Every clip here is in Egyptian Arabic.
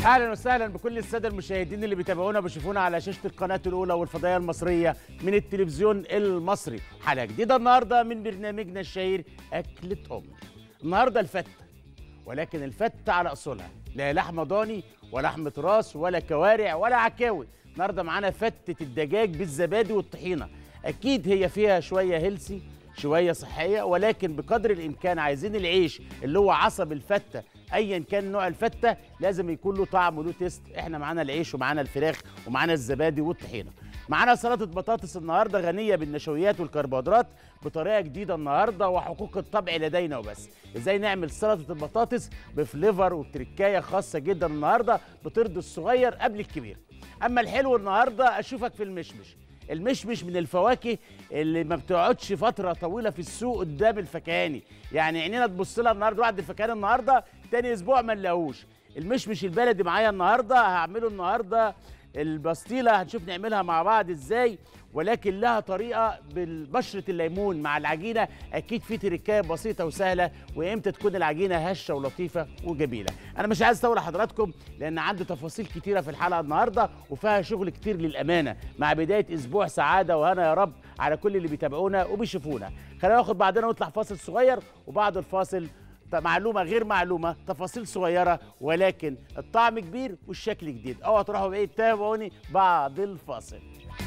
اهلا وسهلا بكل الساده المشاهدين اللي بيتابعونا وبيشوفونا على شاشه القناه الاولى والفضائيه المصريه من التلفزيون المصري حلقه جديده النهارده من برنامجنا الشهير اكله ام النهارده الفته ولكن الفته على اصولها لا لحمه ضاني ولا لحمه راس ولا كوارع ولا عكاوي النهارده معانا فته الدجاج بالزبادي والطحينه اكيد هي فيها شويه هيلسي شويه صحيه ولكن بقدر الامكان عايزين العيش اللي هو عصب الفته ايا كان نوع الفته لازم يكون له طعم وله تيست احنا معانا العيش ومعانا الفراخ ومعانا الزبادي والطحينه معانا سلطه بطاطس النهارده غنيه بالنشويات والكربوهيدرات بطريقه جديده النهارده وحقوق الطبع لدينا وبس ازاي نعمل سلطه البطاطس بفليفر وبتركايه خاصه جدا النهارده بترضي الصغير قبل الكبير اما الحلو النهارده اشوفك في المشمش المشمش من الفواكه اللي ما بتقعدش فتره طويله في السوق قدام الفكهاني يعني عينينا تبص لها النهارده واحد الفكهاني النهارده تاني اسبوع ما نلاقوش المشمش البلدي معايا النهارده هعمله النهارده البسطيله هنشوف نعملها مع بعض ازاي ولكن لها طريقه بالبشره الليمون مع العجينه اكيد في تركايه بسيطه وسهله وامتى تكون العجينه هشه ولطيفه وجميله انا مش عايز اطول حضراتكم لان عندي تفاصيل كتيره في الحلقه النهارده وفيها شغل كتير للامانه مع بدايه اسبوع سعاده وهنا يا رب على كل اللي بيتابعونا وبيشوفونا خلينا ناخد بعضنا ونطلع فاصل صغير وبعد الفاصل معلومه غير معلومه تفاصيل صغيره ولكن الطعم كبير والشكل جديد اوعوا تروحوا بعيد تابعوني بعد الفاصل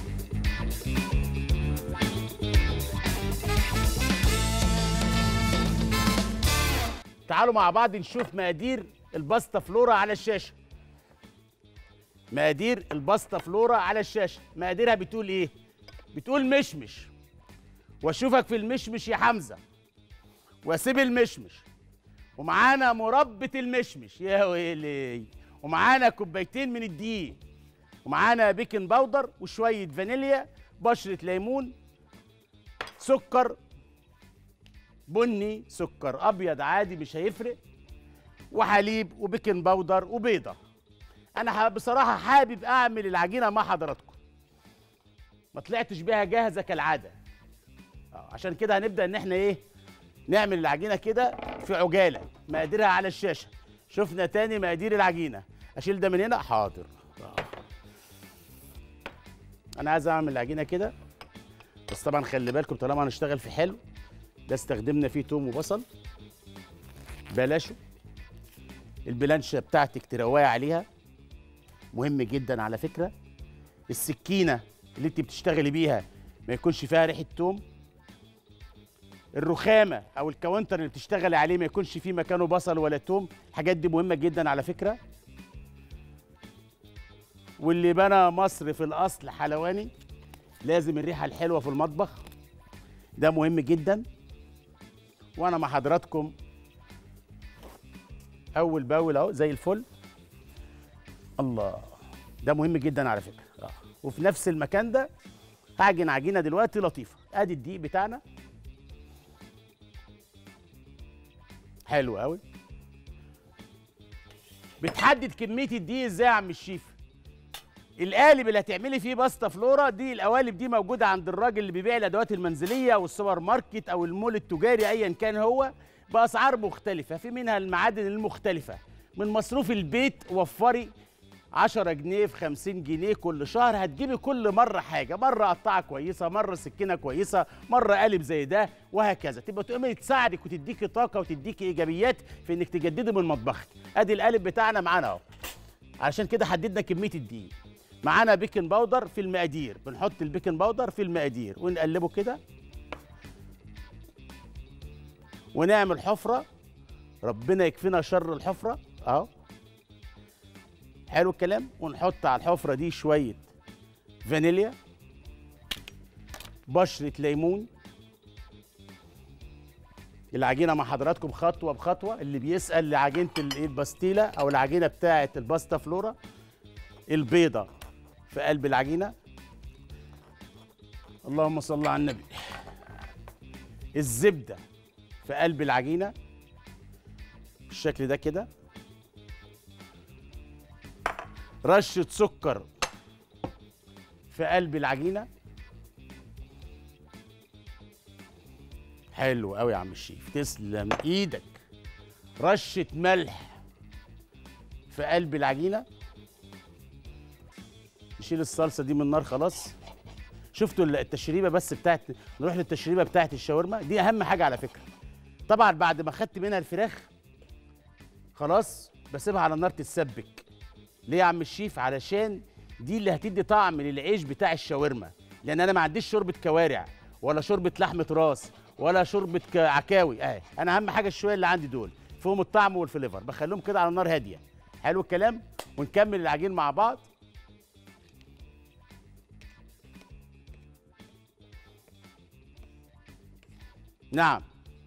تعالوا مع بعض نشوف مقادير الباستا فلورا على الشاشه مقادير الباستا فلورا على الشاشه مقاديرها بتقول ايه بتقول مشمش واشوفك في المشمش يا حمزه واسيب المشمش ومعانا مربة المشمش يا ويلي ومعانا كوبايتين من الدقيق ومعانا بيكنج باودر وشوية فانيليا بشرة ليمون سكر بني سكر أبيض عادي مش هيفرق وحليب وبيكنج باودر وبيضة أنا بصراحة حابب أعمل العجينة مع حضراتكم ما طلعتش بيها جاهزة كالعادة عشان كده هنبدأ إن إحنا إيه نعمل العجينه كده في عجاله مقاديرها على الشاشه شفنا تاني مقادير العجينه اشيل ده من هنا حاضر انا عايز اعمل العجينه كده بس طبعا خلي بالكم طالما هنشتغل في حلو ده استخدمنا فيه توم وبصل بلاشه البلانشه بتاعتك تروقي عليها مهم جدا على فكره السكينه اللي انت بتشتغلي بيها ما يكونش فيها ريحه توم الرخامه او الكاونتر اللي بتشتغلي عليه ما يكونش فيه مكانه بصل ولا توم الحاجات دي مهمه جدا على فكره واللي بنى مصر في الاصل حلواني لازم الريحه الحلوه في المطبخ ده مهم جدا وانا مع حضراتكم اول باول اهو زي الفل الله ده مهم جدا على فكره آه. وفي نفس المكان ده هعجن عجينه دلوقتي لطيفه ادي الدقيق بتاعنا حلو قوي بتحدد كميه الدقيق ازاي يا عم الشيف القالب اللي هتعملي فيه باستا فلورا دي القوالب دي موجوده عند الراجل اللي بيبيع الادوات المنزليه او السوبر ماركت او المول التجاري ايا كان هو باسعار مختلفه في منها المعادن المختلفه من مصروف البيت وفري 10 جنيه في 50 جنيه كل شهر هتجيبي كل مره حاجه مره قطعه كويسه مره سكينه كويسه مره قالب زي ده وهكذا تبقى تقومي تساعدك وتديكي طاقه وتديكي ايجابيات في انك تجددي من مطبخك ادي القالب بتاعنا معانا اهو علشان كده حددنا كميه الدقيق معانا بيكنج باودر في المقادير بنحط البيكنج باودر في المقادير ونقلبه كده ونعمل حفره ربنا يكفينا شر الحفره اهو حلو الكلام ونحط على الحفره دي شويه فانيليا بشره ليمون العجينه مع حضراتكم خطوه بخطوه اللي بيسال لعجينه الباستيلا او العجينه بتاعه الباستا فلورا البيضه في قلب العجينه اللهم صل على النبي الزبده في قلب العجينه بالشكل ده كده رشه سكر في قلب العجينه حلو قوي يا عم الشيف تسلم ايدك رشه ملح في في قلب العجينه نشيل الصلصه دي من النار خلاص شفتوا التشريبه بس بتاعت نروح للتشريبه بتاعت الشاورما دي اهم حاجه على فكره طبعا بعد ما خدت منها الفراخ خلاص بسيبها على النار تتسبك ليه يا عم الشيف علشان دي اللي هتدي طعم للعيش بتاع الشاورما لان انا ما عنديش شوربه كوارع ولا شوربه لحمه راس ولا شوربه ك- عكاوي اهي انا اهم حاجه الشويه اللي عندي دول فيهم الطعم والفليفر بخليهم كده على نار هاديه حلو الكلام ونكمل العجين مع بعض نعم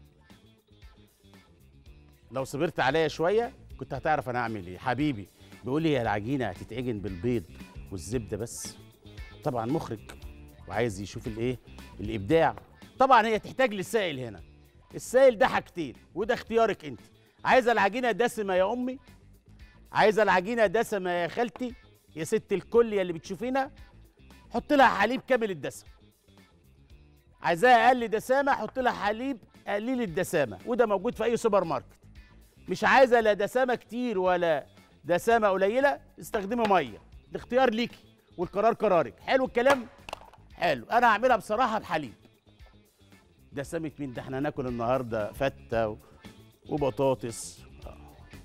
لو صبرت عليا شويه كنت هتعرف انا اعمل ايه حبيبي بيقول لي هي العجينه هتتعجن بالبيض والزبده بس طبعا مخرج وعايز يشوف الايه الابداع طبعا هي تحتاج للسائل هنا السائل ده حاجتين وده اختيارك انت عايزه العجينه دسمه يا امي عايزه العجينه دسمه يا خالتي يا ست الكل يا اللي بتشوفينا حط لها حليب كامل الدسم عايزاها اقل دسامه حط لها حليب قليل الدسامه وده موجود في اي سوبر ماركت مش عايزه لا دسامه كتير ولا دسامه قليله استخدمي ميه الاختيار ليكي والقرار قرارك حلو الكلام حلو انا هعملها بصراحه بحليب دسامه مين ده احنا هناكل النهارده فته و- وبطاطس آه.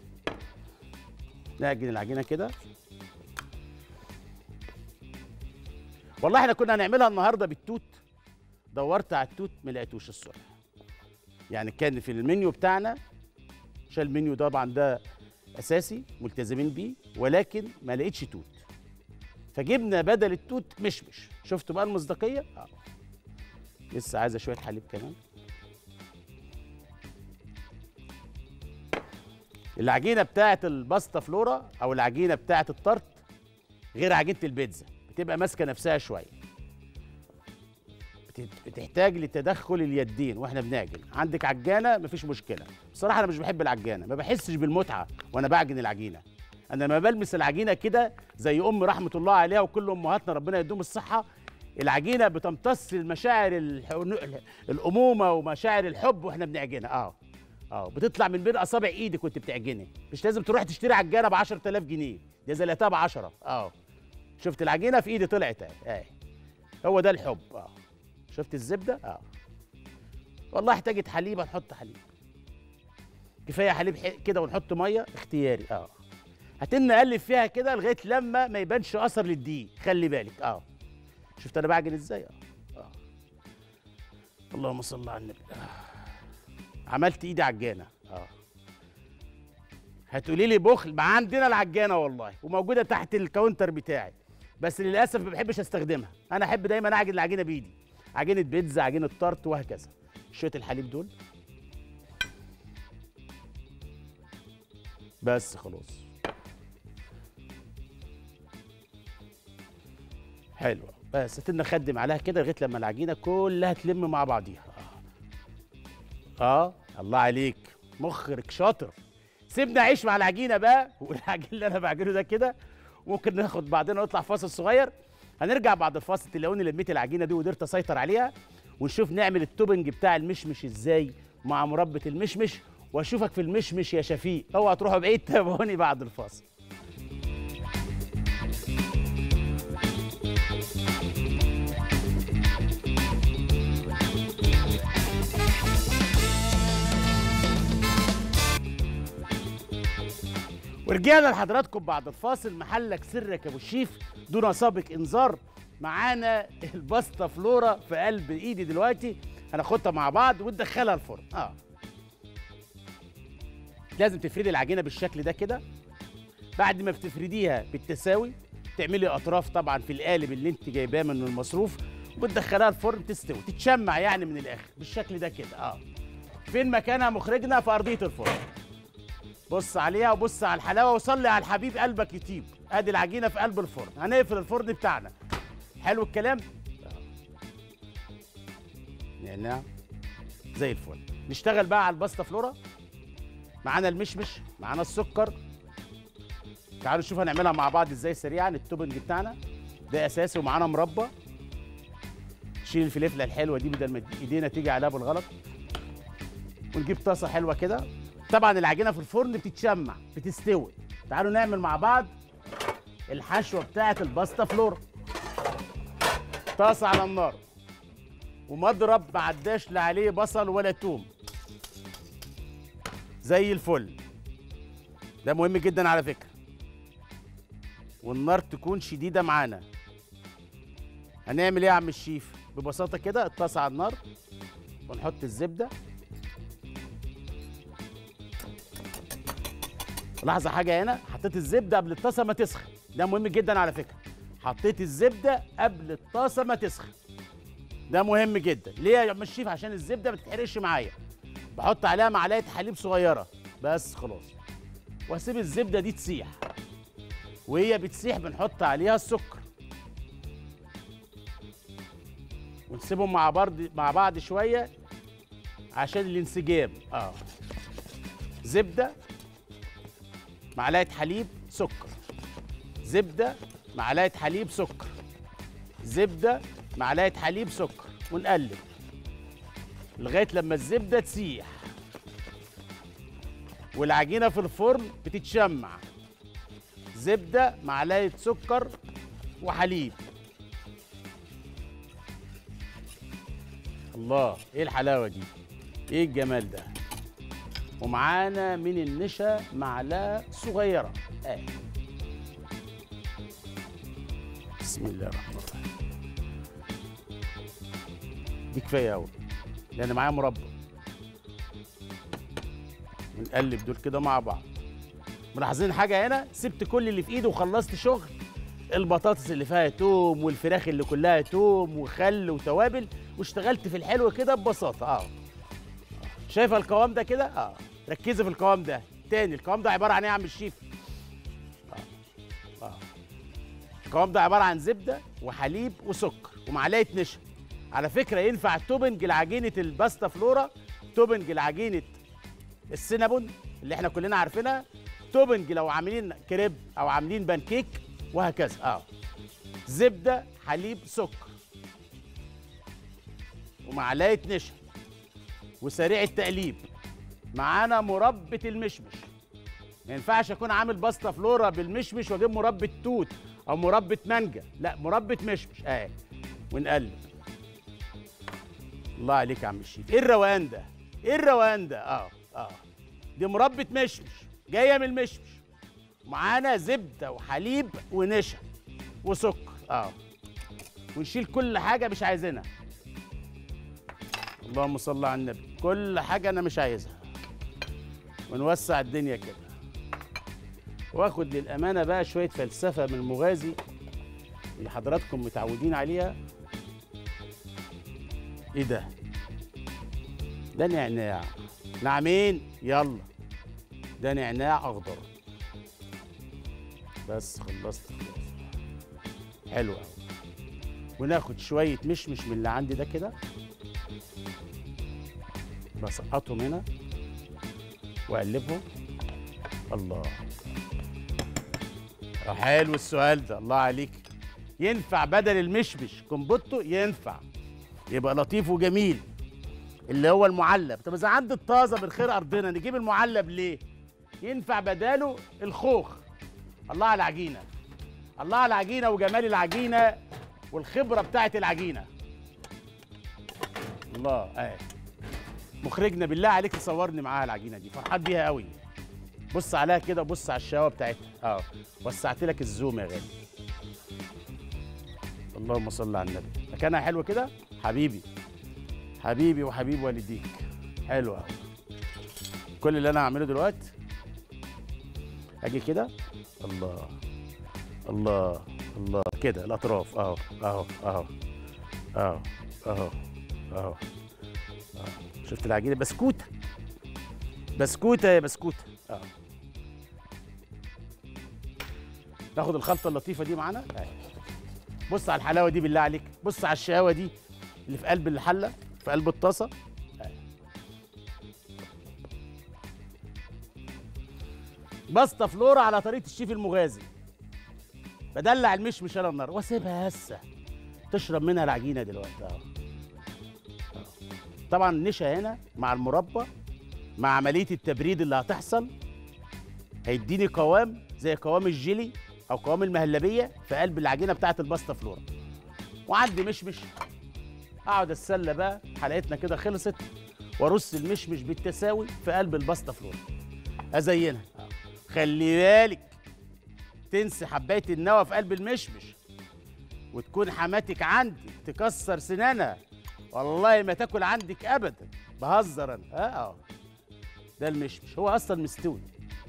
نعجن العجينه كده والله احنا كنا هنعملها النهارده بالتوت دورت على التوت ما لقيتوش الصبح يعني كان في المنيو بتاعنا عشان المنيو ده طبعا ده اساسي ملتزمين بيه ولكن ما لقيتش توت فجبنا بدل التوت مشمش شفتوا بقى المصداقيه اه لسه عايزه شويه حليب كمان العجينه بتاعه الباستا فلورا او العجينه بتاعه الطرت غير عجينه البيتزا بتبقى ماسكه نفسها شويه بت- بتحتاج لتدخل اليدين واحنا بنعجن عندك عجانه مفيش مشكله بصراحه انا مش بحب العجانه ما بحسش بالمتعه وانا بعجن العجينه انا لما بلمس العجينه كده زي ام رحمه الله عليها وكل امهاتنا ربنا يديهم الصحه العجينه بتمتص المشاعر الح... الامومه ومشاعر الحب واحنا بنعجنها اه اه بتطلع من بين اصابع ايدك وانت بتعجني مش لازم تروح تشتري عجانه ب 10000 جنيه دي زي لقيتها ب 10 اه شفت العجينه في ايدي طلعت اهي اهي هو ده الحب اه شفت الزبده اه والله احتاجت حليب هنحط حليب كفايه حليب ح- كده ونحط ميه اختياري اه هتن نقلب فيها كده لغايه لما ما يبانش اثر للدقيق خلي بالك اه شفت انا بعجن ازاي اه اه اللهم صل على النبي آه. عملت ايدي عجانه اه هتقولي لي بخل ما عندنا العجانه والله وموجوده تحت الكاونتر بتاعي بس للاسف ما بحبش استخدمها انا احب دايما اعجن العجينه بايدي عجينه بيتزا عجينه طرط وهكذا شويه الحليب دول بس خلاص حلو بس ستنا نخدم عليها كده لغايه لما العجينه كلها تلم مع بعضيها اه, آه. الله عليك مخرج شاطر سيبنا عيش مع العجينه بقى والعجين اللي انا بعجنه ده كده ممكن ناخد بعدين ونطلع فاصل صغير هنرجع بعد الفاصل تلاقوني لميت العجينه دي وقدرت اسيطر عليها ونشوف نعمل التوبنج بتاع المشمش ازاي مع مربى المشمش واشوفك في المشمش يا شفيق اوعى تروحوا بعيد تابعوني بعد الفاصل ورجعنا لحضراتكم بعد الفاصل محلك سرك يا ابو الشيف دون سابق انذار معانا الباستا فلورا في قلب ايدي دلوقتي هناخدها مع بعض وندخلها الفرن اه لازم تفردي العجينه بالشكل ده كده بعد ما بتفرديها بالتساوي تعملي اطراف طبعا في القالب اللي انت جايباه من المصروف وتدخلها الفرن تستوي تتشمع يعني من الاخر بالشكل ده كده اه فين مكانها مخرجنا في ارضيه الفرن بص عليها وبص على الحلاوه وصلي على الحبيب قلبك يطيب ادي العجينه في قلب الفرن هنقفل الفرن بتاعنا حلو الكلام نعناع زي الفل نشتغل بقى على الباستا فلورا معانا المشمش معانا السكر تعالوا نشوف هنعملها مع بعض ازاي سريعا التوبنج بتاعنا ده اساسي ومعانا مربى شيل الفلفله الحلوه دي بدل ما ايدينا تيجي عليها بالغلط ونجيب طاسه حلوه كده طبعا العجينه في الفرن بتتشمع بتستوي تعالوا نعمل مع بعض الحشوه بتاعه الباستا فلورا طاسه على النار ومضرب ما عداش لا عليه بصل ولا توم زي الفل ده مهم جدا على فكره والنار تكون شديده معانا هنعمل ايه يا عم الشيف ببساطه كده الطاسه على النار ونحط الزبده لحظه حاجه هنا حطيت الزبده قبل الطاسه ما تسخن ده مهم جدا على فكره حطيت الزبده قبل الطاسه ما تسخن ده مهم جدا ليه يا عم الشيف عشان الزبده ما تتحرقش معايا بحط عليها معلقه حليب صغيره بس خلاص واسيب الزبده دي تسيح وهي بتسيح بنحط عليها السكر ونسيبهم مع بعض مع بعض شويه عشان الانسجام اه زبده معلقه حليب سكر زبده معلقه حليب سكر زبده معلقه حليب سكر ونقلب لغايه لما الزبده تسيح والعجينه في الفرن بتتشمع زبده معلقه سكر وحليب الله ايه الحلاوه دي ايه الجمال ده ومعانا من النشا معلقه صغيره اه بسم الله الرحمن الرحيم دي كفايه قوي لان معايا مربى ونقلب دول كده مع بعض ملاحظين حاجه هنا سبت كل اللي في ايدي وخلصت شغل البطاطس اللي فيها توم والفراخ اللي كلها توم وخل وتوابل واشتغلت في الحلو كده ببساطه اه شايفه القوام ده كده اه ركزي في القوام ده تاني القوام ده عباره عن ايه يا عم الشيف اه اه القوام ده عباره عن زبده وحليب وسكر ومعلقه نشا على فكره ينفع توبنج لعجينه الباستا فلورا توبنج لعجينه السينابون اللي احنا كلنا عارفينها توبنج لو عاملين كريب او عاملين بانكيك وهكذا اه زبده حليب سكر ومعلقه نشا وسريع التقليب معانا مربى المشمش ما ينفعش اكون عامل باستا فلورا بالمشمش واجيب مربى توت او مربى مانجا لا مربى مشمش اهي ونقلب الله عليك يا عم الشيف ايه الروقان ده ايه الروقان ده اه اه دي مربى مشمش جايه من المشمش معانا زبده وحليب ونشا وسكر اه ونشيل كل حاجه مش عايزينها اللهم صل على النبي كل حاجه انا مش عايزها ونوسع الدنيا كده واخد للامانه بقى شويه فلسفه من المغازي اللي حضراتكم متعودين عليها ايه ده ده نعناع نعمين يلا ده نعناع اخضر بس خلصت خلاص حلو قوي وناخد شويه مشمش من اللي عندي ده كده بسقطهم هنا واقلبهم الله آه، حلو السؤال ده الله عليك ينفع بدل المشمش كومبوتو ينفع يبقى لطيف وجميل اللي هو المعلب طب اذا عندي الطازه من خير ارضنا نجيب المعلب ليه ينفع بداله الخوخ الله على العجينه الله على العجينه وجمال العجينه والخبره بتاعت العجينه الله اه مخرجنا بالله عليك تصورني معاها العجينه دي فرحان بيها قوي بص عليها كده بص على الشوايه بتاعتها اه وسعت لك الزوم يا غالي اللهم صل على النبي مكانها حلو كده حبيبي حبيبي وحبيب والديك حلو قوي كل اللي انا هعمله دلوقتي اجي كده الله الله الله كده الاطراف اهو اهو اهو اهو اهو اهو أهو. شفت العجينه بسكوته بسكوته يا بسكوته اه ناخد الخلطه اللطيفه دي معانا اهي بص على الحلاوه دي بالله عليك بص على الشقاوه دي اللي في قلب الحله في قلب الطاسه أهي. باستا فلورا على طريقه الشيف المغازي بدلع المشمش على النار واسيبها هسه تشرب منها العجينه دلوقتي اهو أهو. طبعا النشا هنا مع المربى مع عمليه التبريد اللي هتحصل هيديني قوام زي قوام الجيلي او قوام المهلبيه في قلب العجينه بتاعه الباستا فلورا وعندي مشمش اقعد اتسلى بقى حلقتنا كده خلصت وارص المشمش بالتساوي في قلب الباستا فلورا ازينها خلي بالك تنسي حبايه النوى في قلب المشمش وتكون حماتك عندي تكسر سنانها والله ما تاكل عندك ابدا بهزر انا اه اه ده المشمش هو اصلا مستوي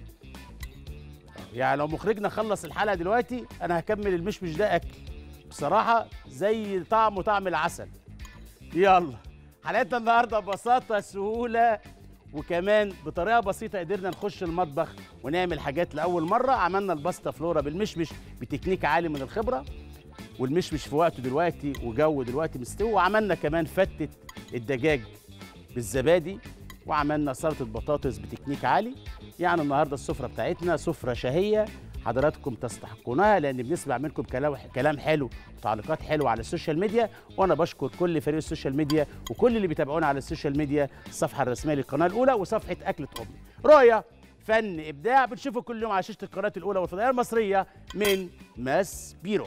يعني لو مخرجنا خلص الحلقه دلوقتي انا هكمل المشمش ده اكل بصراحه زي طعمه طعم العسل يلا حلقتنا النهارده ببساطه سهوله وكمان بطريقه بسيطه قدرنا نخش المطبخ ونعمل حاجات لاول مره عملنا الباستا فلورا بالمشمش بتكنيك عالي من الخبره والمشمش في وقته دلوقتي وجو دلوقتي مستوي وعملنا كمان فتة الدجاج بالزبادي وعملنا سلطة بطاطس بتكنيك عالي يعني النهارده السفرة بتاعتنا سفرة شهية حضراتكم تستحقونها لان بنسمع منكم كلام كلام حلو وتعليقات حلوه على السوشيال ميديا وانا بشكر كل فريق السوشيال ميديا وكل اللي بيتابعونا على السوشيال ميديا الصفحه الرسميه للقناه الاولى وصفحه اكله امي رؤيه فن ابداع بنشوفه كل يوم على شاشه القناه الاولى والفضائيه المصريه من ماس بيرو